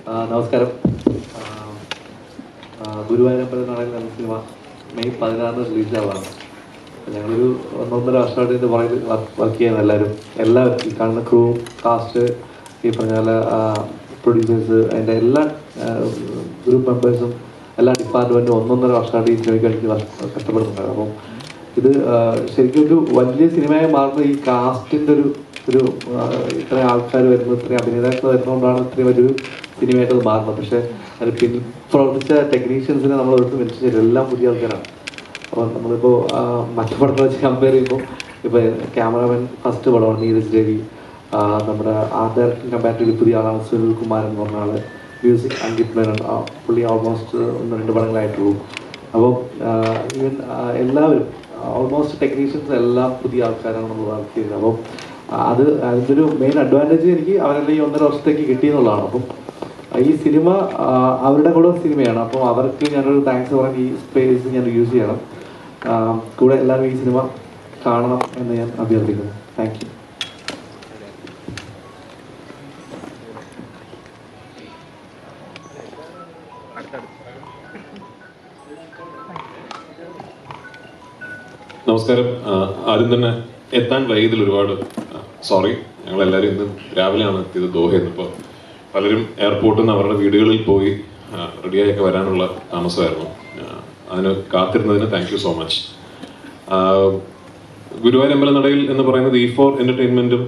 ആ, നമസ്കാരം ആ, ആ, ഗുരുവായൂരമ്പലം നടക്കുന്ന എന്ന സിനിമ മെയ് പതിനാറിന് റിലീസാവാണ് ഞങ്ങളൊരു ഒന്നൊന്നര വർഷമായിട്ട് ഇതിൻ്റെ പുറകിൽ വർക്ക് ചെയ്യുന്ന എല്ലാവരും എല്ലാവരും ഈ കാണുന്ന ക്രൂ കാസ്റ്റ് ഈ പറഞ്ഞ പോലെ പ്രൊഡ്യൂസേഴ്സ് അതിൻ്റെ എല്ലാ ഗ്രൂപ്പ് മെമ്പേഴ്സും എല്ലാ ഡിപ്പാർട്ട്മെൻറ്റും ഒന്നൊന്നര വർഷമായിട്ട് ഈ സിനിമയ്ക്ക് വേണ്ടി വർക്ക് കഷ്ടപ്പെടുന്നുണ്ട് അപ്പം ഇത് ആ, ശരിക്കും ഒരു വലിയ സിനിമയായി മാറുന്ന ഈ കാസ്റ്റിൻ്റെ ഒരു ഒരു ആ, ഇത്രയും ആൾക്കാർ വരുന്നത് ഇത്രയും അഭിനേതാക്കൾ വരുന്നതുകൊണ്ടാണ് ഇത്രയും വലിയൊരു സിനിമയായിട്ട് അത് മാറുന്നത് പക്ഷേ അത് പിൻ പ്രവർത്തിച്ച ടെക്നീഷ്യൻസിനെ നമ്മൾ ഒരിടത്തും മെൻഷൻ എല്ലാം പുതിയ ആൾക്കാരാണ് അപ്പോൾ നമ്മളിപ്പോൾ മറ്റു പടങ്ങൾ വെച്ച് കമ്പയർ ചെയ്യുമ്പോൾ ഇപ്പോൾ ക്യാമറമാൻ ഫസ്റ്റ് പടമാണ് നീരജ് രവി ആ, നമ്മുടെ ആർട്ട് ഡയറക്ടർ കമ്പാരിറ്റീവ്ലി പുതിയ ആളാണ് സുനിൽ കുമാരൻ എന്ന് പറഞ്ഞ ആള് മ്യൂസിക് അങ്കിത് മേനൻ ആ, പുള്ളി ഓൾമോസ്റ്റ് ഒന്ന് രണ്ട് പടങ്ങളായിട്ടുള്ളൂ അപ്പോൾ ഈവൻ എല്ലാവരും ഓൾമോസ്റ്റ് ടെക്നീഷ്യൻസ് എല്ലാം പുതിയ ആൾക്കാരാണ് നമ്മൾ വർക്ക് ചെയ്യുന്നത് അപ്പം അത് അതിൻ്റെ ഒരു മെയിൻ അഡ്വാൻറ്റേജ് എനിക്ക് അവരെല്ലാം ഈ ഒന്നര വർഷത്തേക്ക് കിട്ടിയെന്നുള്ളതാണ് അപ്പം ഈ സിനിമ ആ, അവരുടെ കൂടെ സിനിമയാണ് അപ്പോൾ അവർക്ക് ഞാനൊരു താങ്ക്സ് പറയാൻ ഈ സ്പേസ് ഞാൻ യൂസ് ചെയ്യണം ആ, കൂടെ എല്ലാവരും ഈ സിനിമ കാണണം എന്ന് ഞാൻ അഭ്യർത്ഥിക്കുന്നു താങ്ക് യു നമസ്കാരം ആ, ആദ്യം തന്നെ എത്താൻ വൈകിയതിൽ ഒരുപാട് സോറി ഞങ്ങൾ എല്ലാവരും ഇന്ന് രാവിലെയാണ് എത്തിയത് ദോഹയിൽ നിന്ന് ഇപ്പോൾ പലരും എയർപോർട്ടിൽ നിന്ന് അവരുടെ വീടുകളിൽ പോയി റെഡിയായൊക്കെ വരാനുള്ള താമസമായിരുന്നു ആ, അതിന് കാത്തിരുന്നതിന് thank you so much Guruvayur അമ്പലനടയിൽ എന്ന് പറയുന്നത് ഇ ഫോർ എന്റർടൈൻമെന്റും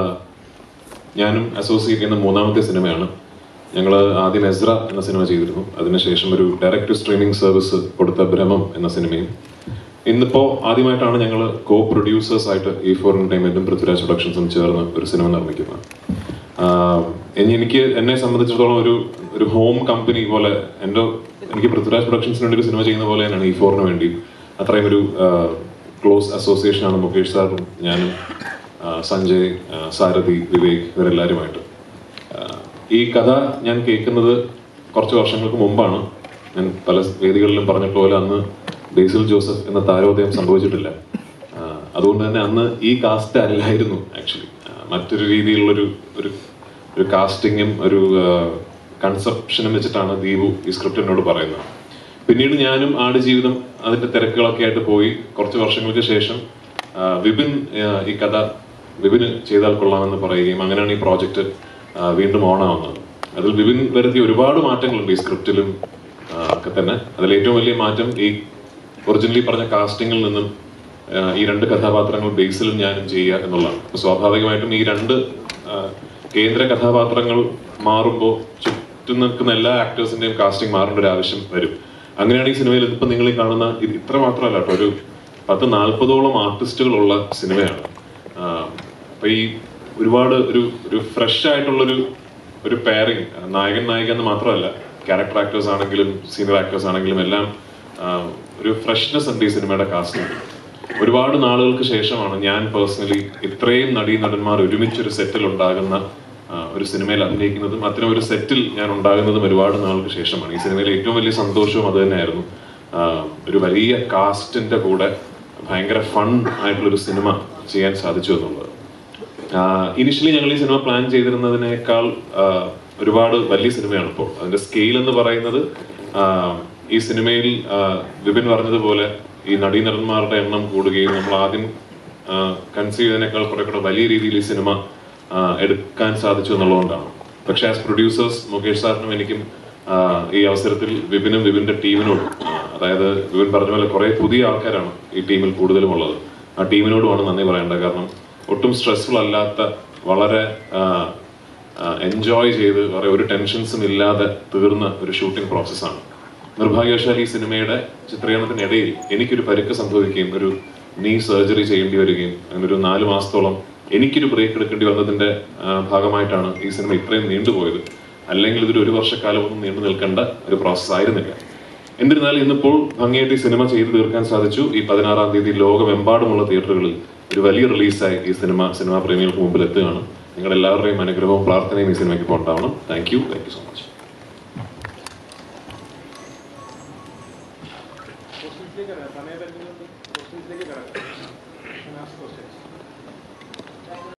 ഞാനും അസോസിയേറ്റ് ചെയ്യുന്ന മൂന്നാമത്തെ സിനിമയാണ് ഞങ്ങൾ ആദ്യം എസ്ര എന്ന സിനിമ ചെയ്തിരുന്നു അതിനുശേഷം ഒരു ഡയറക്റ്റ് സ്ട്രീമിംഗ് സർവീസ് കൊടുത്ത ഭ്രമം എന്ന സിനിമയും ഇന്നിപ്പോ ആദ്യമായിട്ടാണ് ഞങ്ങൾ കോ പ്രൊഡ്യൂസേഴ്സ് ആയിട്ട് ഇ ഫോർ എന്റർടൈൻമെന്റും പൃഥ്വിരാജ് പ്രൊഡക്ഷൻസും ചേർന്ന് ഒരു സിനിമ നിർമ്മിക്കുന്നത് ആഹ് ഇനി എനിക്ക് എന്നെ സംബന്ധിച്ചിടത്തോളം ഒരു ഒരു ഹോം കമ്പനി പോലെ എൻ്റെ എനിക്ക് പൃഥ്വിരാജ് പ്രൊഡക്ഷൻസിന് വേണ്ടി ഒരു സിനിമ ചെയ്യുന്ന പോലെ തന്നെയാണ് ഇ ഫോറിന് വേണ്ടി അത്രയും ഒരു ക്ലോസ് അസോസിയേഷൻ ആണ് മുകേഷ് സാറും ഞാനും ആഹ് സഞ്ജയ് ആഹ് സാരഥി വിവേക് ഇവരെല്ലാവരുമായിട്ട് ആഹ് ഈ കഥ ഞാൻ കേൾക്കുന്നത് കുറച്ച് വർഷങ്ങൾക്ക് മുമ്പാണ് ഞാൻ പല വേദികളിലും പറഞ്ഞിട്ട് പോലെ അന്ന് ബേസിൽ ജോസഫ് എന്ന താരോദയം സംഭവിച്ചിട്ടില്ല ആഹ് അതുകൊണ്ട് തന്നെ അന്ന് ഈ കാസ്റ്റ് അല്ലായിരുന്നു ആക്ച്വലി മറ്റൊരു രീതിയിലുള്ളൊരു ഒരു ഒരു കാസ്റ്റിങ്ങും ഒരു കൺസെപ്ഷനും വെച്ചിട്ടാണ് ദീപു ഈ സ്ക്രിപ്റ്റ് എന്നോട് പറയുന്നത് പിന്നീട് ഞാനും ആടുജീവിതം അതിന്റെ തിരക്കുകളൊക്കെ ആയിട്ട് പോയി കുറച്ച് വർഷങ്ങൾക്ക് ശേഷം ആ, വിപിൻ ആ, ഈ കഥ വിപിന് ചെയ്താൽ കൊള്ളാമെന്ന് പറയുകയും അങ്ങനെയാണ് ഈ പ്രോജക്റ്റ് വീണ്ടും ഓണാവുന്നത് അതിൽ വിപിൻ വരുത്തിയ ഒരുപാട് മാറ്റങ്ങളുണ്ട് ഈ സ്ക്രിപ്റ്റിലും ആ, ഒക്കെ തന്നെ അതിൽ ഏറ്റവും വലിയ മാറ്റം ഈ ഒറിജിനലി പറഞ്ഞ കാസ്റ്റിംഗിൽ നിന്നും ആ, ഈ രണ്ട് കഥാപാത്രങ്ങൾ ബേസിലും ഞാനും ചെയ്യുക എന്നുള്ളതാണ് അപ്പൊ സ്വാഭാവികമായിട്ടും ഈ രണ്ട് ആ, കേന്ദ്ര കഥാപാത്രങ്ങൾ മാറുമ്പോൾ ചുറ്റും നിൽക്കുന്ന എല്ലാ ആക്ടേഴ്സിന്റെയും കാസ്റ്റിംഗ് മാറേണ്ട ഒരു ആവശ്യം വരും അങ്ങനെയാണ് ഈ സിനിമയിൽ ഇപ്പൊ നിങ്ങൾ ഈ കാണുന്ന ഇത് ഇത്ര മാത്രമല്ല കേട്ടോ ഒരു പത്ത് നാൽപ്പതോളം ആർട്ടിസ്റ്റുകളുള്ള സിനിമയാണ് ആ, അപ്പൊ ഈ ഒരുപാട് ഒരു ഒരു ഫ്രഷ് ആയിട്ടുള്ളൊരു ഒരു പെയറിങ് നായകൻ നായിക എന്ന് മാത്രമല്ല ക്യാരക്ടർ ആക്ടേഴ്സ് ആണെങ്കിലും സീനിയർ ആക്ടേഴ്സ് ആണെങ്കിലും എല്ലാം ആ, ഒരു ഫ്രഷ്നെസ് ഉണ്ട് ഈ സിനിമയുടെ കാസ്റ്റിംഗ് ഒരുപാട് നാളുകൾക്ക് ശേഷമാണ് ഞാൻ പേഴ്സണലി ഇത്രയും നടീ നടന്മാർ ഒരുമിച്ചൊരു സെറ്റിൽ ഉണ്ടാകുന്ന ആ, ഒരു സിനിമയിൽ അഭിനയിക്കുന്നതും അത്തരം ഒരു സെറ്റിൽ ഞാൻ ഉണ്ടാകുന്നതും ഒരുപാട് നാളുകൾക്ക് ശേഷമാണ് ഈ സിനിമയിലെ ഏറ്റവും വലിയ സന്തോഷവും അത് തന്നെയായിരുന്നു ആ, ഒരു വലിയ കാസ്റ്റിന്റെ കൂടെ ഭയങ്കര ഫൺ ആയിട്ടുള്ള ഒരു സിനിമ ചെയ്യാൻ സാധിച്ചു എന്നുള്ളത് ഇനിഷ്യലി ഞങ്ങൾ ഈ സിനിമ പ്ലാൻ ചെയ്തിരുന്നതിനേക്കാൾ ആ, ഒരുപാട് വലിയ സിനിമയാണ് ഇപ്പോൾ അതിന്റെ സ്കെയിൽ എന്ന് പറയുന്നത് ആ, ഈ സിനിമയിൽ ആ, വിപിൻ പറഞ്ഞതുപോലെ ഈ നടീനടന്മാരുടെ എണ്ണം കൂടുകയും നമ്മൾ ആദ്യം കൺസീവ് ചെയ്തതിനേക്കാൾ കുറെ കൂടെ വലിയ രീതിയിൽ ഈ സിനിമ ആ, എടുക്കാൻ സാധിച്ചു എന്നുള്ളതുകൊണ്ടാണ് പക്ഷെ ആസ് പ്രൊഡ്യൂസേഴ്സ് മുകേഷ് സാറിനും എനിക്കും ആ, ഈ അവസരത്തിൽ വിപിനും വിപിന്റെ ടീമിനോടും ആ, അതായത് വിപിൻ പറഞ്ഞ പോലെ കുറെ പുതിയ ആൾക്കാരാണ് ഈ ടീമിൽ കൂടുതലും ഉള്ളത് ആ ടീമിനോടുമാണ് നന്ദി പറയേണ്ടത് കാരണം ഒട്ടും സ്ട്രെസ്ഫുൾ അല്ലാത്ത വളരെ എൻജോയ് ചെയ്ത് വേറെ ഒരു ടെൻഷൻസും ഇല്ലാതെ തീർന്ന ഒരു ഷൂട്ടിംഗ് പ്രോസസ്സാണ് നിർഭാഗ്യവശാൽ ഈ സിനിമയുടെ ചിത്രീകരണത്തിനിടയിൽ എനിക്കൊരു പരുക്ക് സംഭവിക്കുകയും ഒരു നീ സർജറി ചെയ്യേണ്ടി വരികയും അങ്ങനെ ഒരു നാല് മാസത്തോളം എനിക്കൊരു ബ്രേക്ക് എടുക്കേണ്ടി വന്നതിന്റെ ആ, ഭാഗമായിട്ടാണ് ഈ സിനിമ ഇത്രയും നീണ്ടുപോയത് അല്ലെങ്കിൽ ഇതൊരു ഒരു വർഷക്കാലമൊന്നും നീണ്ടു നിൽക്കേണ്ട ഒരു പ്രോസസ്സ് ആയിരുന്നില്ല എന്നിരുന്നാലും ഇന്നിപ്പോൾ ഭംഗിയായിട്ട് ഈ സിനിമ ചെയ്തു തീർക്കാൻ സാധിച്ചു ഈ പതിനാറാം തീയതി ലോകമെമ്പാടുമുള്ള തിയേറ്ററുകളിൽ ഒരു വലിയ റിലീസായി ഈ സിനിമ സിനിമാ പ്രേമികൾക്ക് മുമ്പിൽ എത്തുകയാണ് നിങ്ങളുടെ എല്ലാവരുടെയും അനുഗ്രഹവും പ്രാർത്ഥനയും ഈ സിനിമയ്ക്ക് ഉണ്ടാവണം thank you thank you so much